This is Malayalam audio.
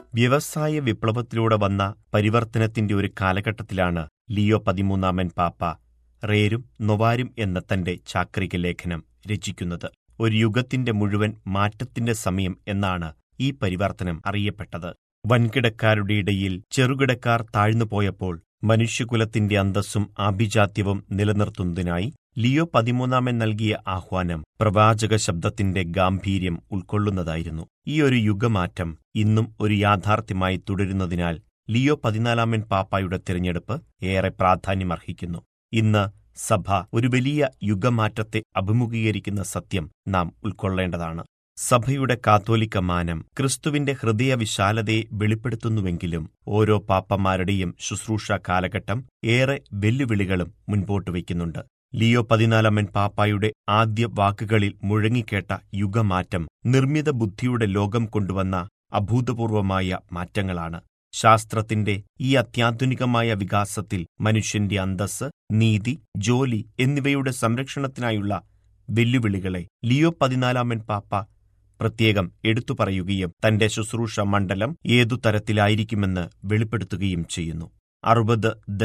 വ്യവസായ വിപ്ലവത്തിലൂടെ വന്ന പരിവർത്തനത്തിന്റെ ഒരു കാലഘട്ടത്തിലാണ് ലിയോ പതിമൂന്നാമൻ പാപ്പ റേരും നൊവാരും എന്ന തന്റെ ചാക്രിക ലേഖനം രചിക്കുന്നത് ഒരു യുഗത്തിന്റെ മുഴുവൻ മാറ്റത്തിന്റെ സമയം എന്നാണ് ഈ പരിവർത്തനം അറിയപ്പെട്ടത് വൻകിടക്കാരുടെ ഇടയിൽ ചെറുകിടക്കാർ താഴ്ന്നുപോയപ്പോൾ മനുഷ്യകുലത്തിന്റെ അന്തസ്സും ആഭിജാത്യവും നിലനിർത്തുന്നതിനായി ലിയോ പതിമൂന്നാമൻ നൽകിയ ആഹ്വാനം പ്രവാചക ശബ്ദത്തിന്റെ ഗാംഭീര്യം ഉൾക്കൊള്ളുന്നതായിരുന്നു ഈ ഒരു യുഗമാറ്റം ഇന്നും ഒരു യാഥാർത്ഥ്യമായി തുടരുന്നതിനാൽ ലിയോ പതിനാലാമൻ പാപ്പായുടെ തിരഞ്ഞെടുപ്പ് ഏറെ പ്രാധാന്യമർഹിക്കുന്നു ഇന്ന് സഭ ഒരു വലിയ യുഗമാറ്റത്തെ അഭിമുഖീകരിക്കുന്ന സത്യം നാം ഉൾക്കൊള്ളേണ്ടതാണ് സഭയുടെ കാത്തോലിക്ക മാനം ക്രിസ്തുവിന്റെ ഹൃദയ വിശാലതയെ വെളിപ്പെടുത്തുന്നുവെങ്കിലും ഓരോ പാപ്പമാരുടെയും ശുശ്രൂഷ കാലഘട്ടം ഏറെ വെല്ലുവിളികളും മുൻപോട്ട് വയ്ക്കുന്നുണ്ട് ലിയോ പതിനാലാമൻ പാപ്പായുടെ ആദ്യ വാക്കുകളിൽ മുഴങ്ങിക്കേട്ട യുഗമാറ്റം നിർമ്മിത ബുദ്ധിയുടെ ലോകം കൊണ്ടുവന്ന അഭൂതപൂർവമായ മാറ്റങ്ങളാണ് ശാസ്ത്രത്തിന്റെ ഈ അത്യാധുനികമായ വികാസത്തിൽ മനുഷ്യന്റെ അന്തസ്സ് നീതി ജോലി എന്നിവയുടെ സംരക്ഷണത്തിനായുള്ള വെല്ലുവിളികളെ ലിയോ പതിനാലാമൻ പാപ്പ പ്രത്യേകം എടുത്തു പറയുകയും തന്റെ ശുശ്രൂഷ മണ്ഡലം ഏതു തരത്തിലായിരിക്കുമെന്ന് വെളിപ്പെടുത്തുകയും ചെയ്യുന്നു അറുപത്